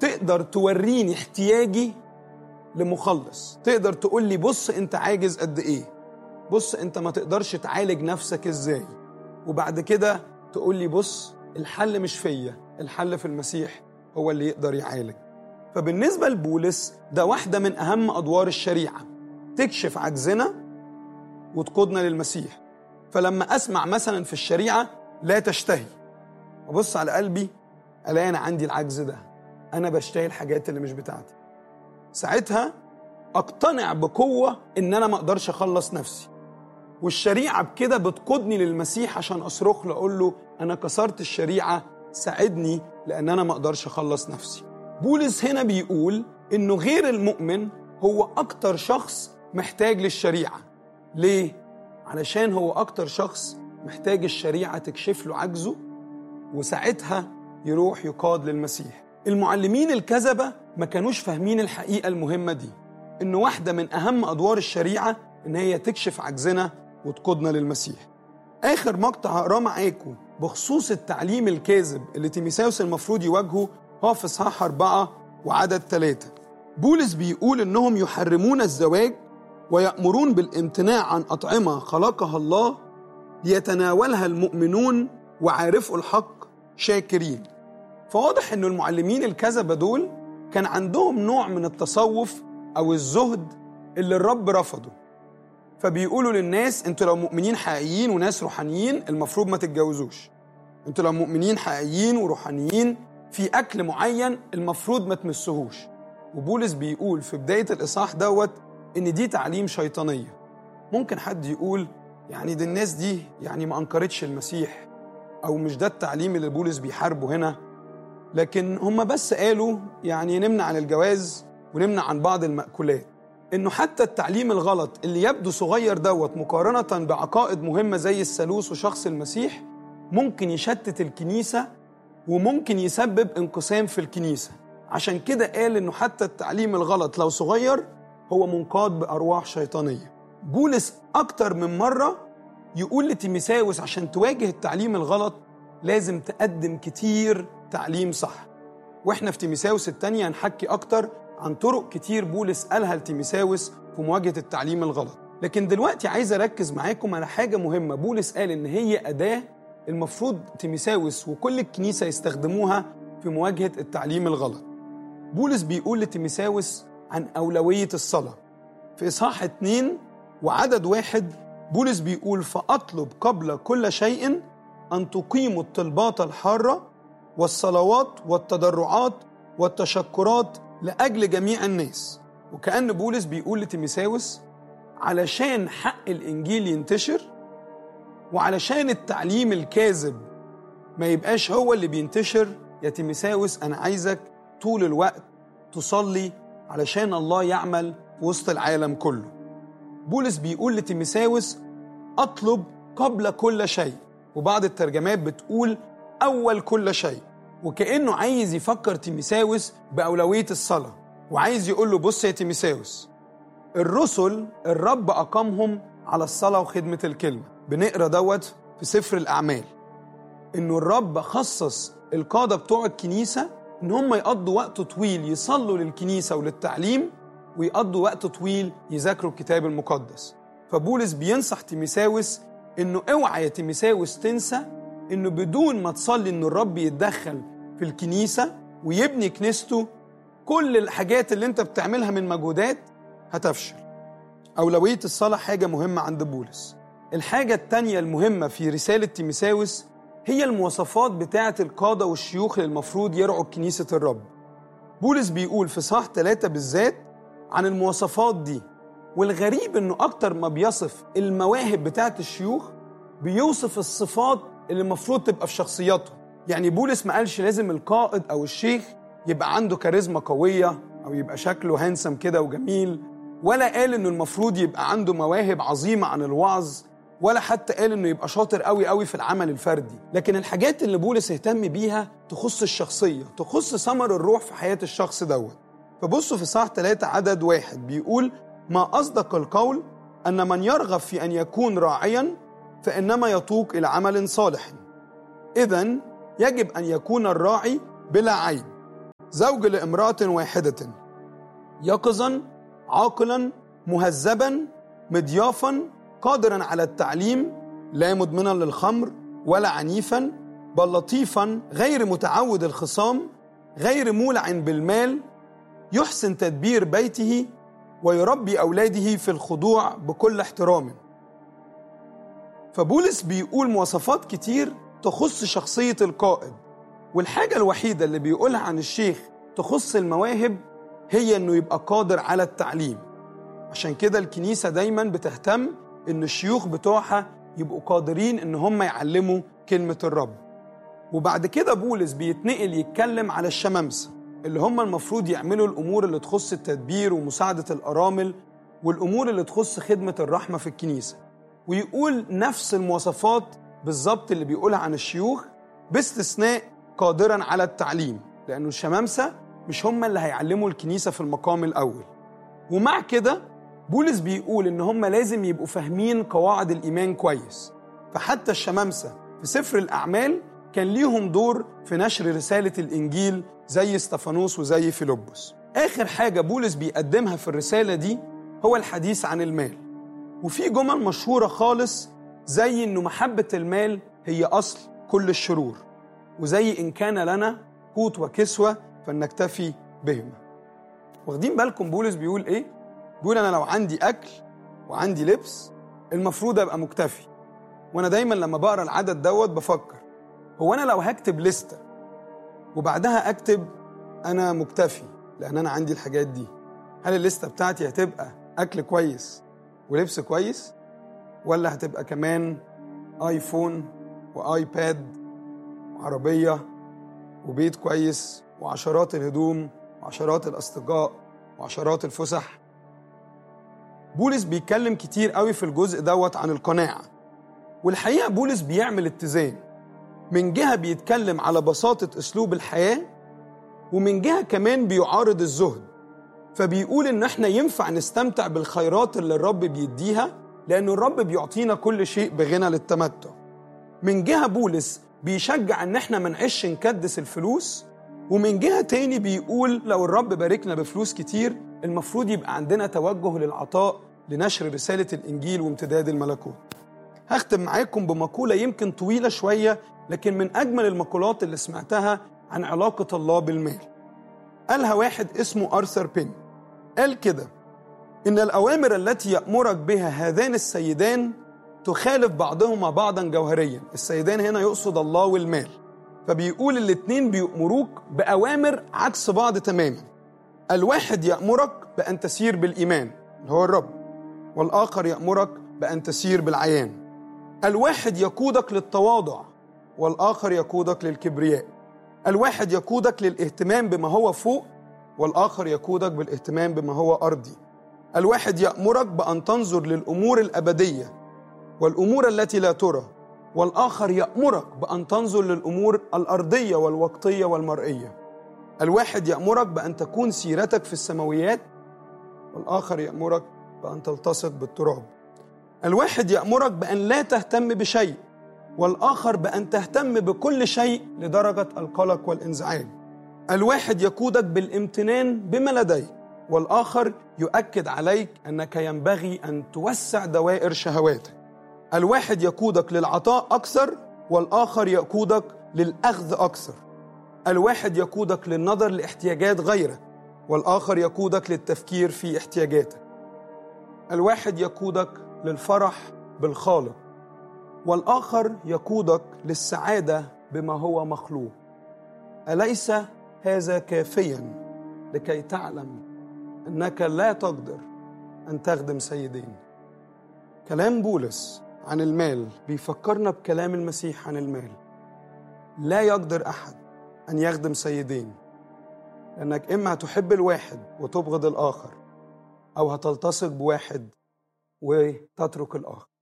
تقدر توريني احتياجي لمخلص تقدر تقول لي بص انت عاجز قد ايه بص انت ما تقدرش تعالج نفسك ازاي وبعد كده تقول لي بص الحل مش فيا الحل في المسيح هو اللي يقدر يعالج فبالنسبة لبولس ده واحدة من أهم أدوار الشريعة تكشف عجزنا وتقودنا للمسيح فلما أسمع مثلا في الشريعة لا تشتهي أبص على قلبي ألاقي أنا عندي العجز ده أنا بشتهي الحاجات اللي مش بتاعتي ساعتها أقتنع بقوة إن أنا ما أقدرش أخلص نفسي والشريعة بكده بتقودني للمسيح عشان أصرخ له أقول له أنا كسرت الشريعة ساعدني لأن أنا ما أقدرش أخلص نفسي بولس هنا بيقول إنه غير المؤمن هو أكتر شخص محتاج للشريعة ليه؟ علشان هو أكتر شخص محتاج الشريعة تكشف له عجزه وساعتها يروح يقاد للمسيح المعلمين الكذبة ما كانوش فاهمين الحقيقة المهمة دي إن واحدة من أهم أدوار الشريعة إن هي تكشف عجزنا وتقودنا للمسيح آخر مقطع هقراه معاكم بخصوص التعليم الكاذب اللي تيميساوس المفروض يواجهه هو في إصحاح أربعة وعدد ثلاثة بولس بيقول إنهم يحرمون الزواج ويأمرون بالامتناع عن أطعمة خلقها الله ليتناولها المؤمنون وعارفوا الحق شاكرين فواضح إنه المعلمين الكذبة دول كان عندهم نوع من التصوف أو الزهد اللي الرب رفضه فبيقولوا للناس انتوا لو مؤمنين حقيقيين وناس روحانيين المفروض ما تتجوزوش انتوا لو مؤمنين حقيقيين وروحانيين في اكل معين المفروض ما تمسهوش وبولس بيقول في بدايه الاصحاح دوت ان دي تعليم شيطانيه ممكن حد يقول يعني دي الناس دي يعني ما انكرتش المسيح او مش ده التعليم اللي بولس بيحاربه هنا لكن هم بس قالوا يعني نمنع عن الجواز ونمنع عن بعض المأكولات انه حتى التعليم الغلط اللي يبدو صغير دوت مقارنة بعقائد مهمة زي الثالوث وشخص المسيح ممكن يشتت الكنيسة وممكن يسبب انقسام في الكنيسة عشان كده قال انه حتى التعليم الغلط لو صغير هو منقاد بأرواح شيطانية بولس أكتر من مرة يقول لتيميساوس عشان تواجه التعليم الغلط لازم تقدم كتير تعليم صح واحنا في تيميساوس التانية هنحكي أكتر عن طرق كتير بولس قالها لتيميساوس في مواجهة التعليم الغلط لكن دلوقتي عايز أركز معاكم على حاجة مهمة بولس قال إن هي أداة المفروض تيميساوس وكل الكنيسة يستخدموها في مواجهة التعليم الغلط بولس بيقول لتيميساوس عن أولوية الصلاة في إصحاح اتنين وعدد واحد بولس بيقول فأطلب قبل كل شيء أن تقيموا الطلبات الحارة والصلوات والتضرعات والتشكرات لأجل جميع الناس وكأن بولس بيقول لتيميساوس علشان حق الإنجيل ينتشر وعلشان التعليم الكاذب ما يبقاش هو اللي بينتشر يا تيميساوس أنا عايزك طول الوقت تصلي علشان الله يعمل في وسط العالم كله بولس بيقول لتيميساوس أطلب قبل كل شيء وبعض الترجمات بتقول أول كل شيء وكأنه عايز يفكر تيميساوس بأولوية الصلاة وعايز يقول له بص يا تيميساوس الرسل الرب أقامهم على الصلاة وخدمة الكلمة بنقرا دوت في سفر الأعمال إنه الرب خصص القادة بتوع الكنيسة إن هم يقضوا وقت طويل يصلوا للكنيسة وللتعليم ويقضوا وقت طويل يذاكروا الكتاب المقدس فبولس بينصح تيميساوس إنه اوعى يا تيميساوس تنسى إنه بدون ما تصلي إنه الرب يتدخل في الكنيسة ويبني كنيسته كل الحاجات اللي انت بتعملها من مجهودات هتفشل أولوية الصلاة حاجة مهمة عند بولس الحاجة التانية المهمة في رسالة تيميساوس هي المواصفات بتاعة القادة والشيوخ اللي المفروض يرعوا كنيسة الرب بولس بيقول في صح ثلاثة بالذات عن المواصفات دي والغريب انه اكتر ما بيصف المواهب بتاعة الشيوخ بيوصف الصفات اللي المفروض تبقى في شخصياتهم يعني بولس ما قالش لازم القائد او الشيخ يبقى عنده كاريزما قوية او يبقى شكله هانسم كده وجميل ولا قال انه المفروض يبقى عنده مواهب عظيمة عن الوعظ ولا حتى قال انه يبقى شاطر قوي قوي في العمل الفردي لكن الحاجات اللي بولس اهتم بيها تخص الشخصية تخص ثمر الروح في حياة الشخص دوت فبصوا في صح ثلاثة عدد واحد بيقول ما أصدق القول أن من يرغب في أن يكون راعيا فإنما يتوق إلى عمل صالح إذا يجب أن يكون الراعي بلا عيب زوج لامرأة واحدة يقظا عاقلا مهذبا مضيافا قادرا على التعليم لا مدمنا للخمر ولا عنيفا بل لطيفا غير متعود الخصام غير مولع بالمال يحسن تدبير بيته ويربي اولاده في الخضوع بكل احترام فبولس بيقول مواصفات كتير تخص شخصيه القائد والحاجه الوحيده اللي بيقولها عن الشيخ تخص المواهب هي انه يبقى قادر على التعليم عشان كده الكنيسه دايما بتهتم ان الشيوخ بتوعها يبقوا قادرين ان هم يعلموا كلمه الرب وبعد كده بولس بيتنقل يتكلم على الشمامسه اللي هم المفروض يعملوا الامور اللي تخص التدبير ومساعده الارامل والامور اللي تخص خدمه الرحمه في الكنيسه ويقول نفس المواصفات بالظبط اللي بيقولها عن الشيوخ باستثناء قادرا على التعليم لانه الشمامسه مش هم اللي هيعلموا الكنيسه في المقام الاول ومع كده بولس بيقول ان هم لازم يبقوا فاهمين قواعد الايمان كويس فحتى الشمامسه في سفر الاعمال كان ليهم دور في نشر رساله الانجيل زي استفانوس وزي فيلبس اخر حاجه بولس بيقدمها في الرساله دي هو الحديث عن المال وفي جمل مشهوره خالص زي انه محبه المال هي اصل كل الشرور وزي ان كان لنا قوت وكسوه فلنكتفي بهما واخدين بالكم بولس بيقول ايه بيقول انا لو عندي اكل وعندي لبس المفروض ابقى مكتفي وانا دايما لما بقرا العدد دوت بفكر هو انا لو هكتب لستة وبعدها اكتب انا مكتفي لان انا عندي الحاجات دي هل الليسته بتاعتي هتبقى اكل كويس ولبس كويس ولا هتبقى كمان ايفون وايباد وعربيه وبيت كويس وعشرات الهدوم وعشرات الاصدقاء وعشرات الفسح بولس بيتكلم كتير قوي في الجزء دوت عن القناعه والحقيقه بولس بيعمل اتزان من جهه بيتكلم على بساطه اسلوب الحياه ومن جهه كمان بيعارض الزهد فبيقول ان احنا ينفع نستمتع بالخيرات اللي الرب بيديها لان الرب بيعطينا كل شيء بغنى للتمتع من جهه بولس بيشجع ان احنا ما نعيش نكدس الفلوس ومن جهه تاني بيقول لو الرب باركنا بفلوس كتير المفروض يبقى عندنا توجه للعطاء لنشر رساله الانجيل وامتداد الملكوت هختم معاكم بمقوله يمكن طويله شويه لكن من اجمل المقولات اللي سمعتها عن علاقه الله بالمال قالها واحد اسمه ارثر بين قال كده ان الاوامر التي يامرك بها هذان السيدان تخالف بعضهما بعضا جوهريا السيدان هنا يقصد الله والمال فبيقول الاتنين بيأمروك بأوامر عكس بعض تماما الواحد يأمرك بأن تسير بالإيمان اللي هو الرب والآخر يأمرك بأن تسير بالعيان الواحد يقودك للتواضع والآخر يقودك للكبرياء الواحد يقودك للاهتمام بما هو فوق والآخر يقودك بالاهتمام بما هو أرضي الواحد يأمرك بأن تنظر للأمور الأبدية والأمور التي لا ترى والآخر يأمرك بأن تنظر للأمور الأرضية والوقتية والمرئية الواحد يأمرك بأن تكون سيرتك في السماويات والآخر يأمرك بأن تلتصق بالتراب الواحد يأمرك بأن لا تهتم بشيء والآخر بأن تهتم بكل شيء لدرجة القلق والانزعاج الواحد يقودك بالامتنان بما لديك والآخر يؤكد عليك أنك ينبغي أن توسع دوائر شهواتك الواحد يقودك للعطاء أكثر والآخر يقودك للأخذ أكثر الواحد يقودك للنظر لاحتياجات غيرك والآخر يقودك للتفكير في احتياجاتك الواحد يقودك للفرح بالخالق والآخر يقودك للسعادة بما هو مخلوق أليس هذا كافيا لكي تعلم أنك لا تقدر أن تخدم سيدين كلام بولس عن المال بيفكرنا بكلام المسيح عن المال لا يقدر أحد أن يخدم سيدين لأنك إما هتحب الواحد وتبغض الآخر أو هتلتصق بواحد وتترك الآخر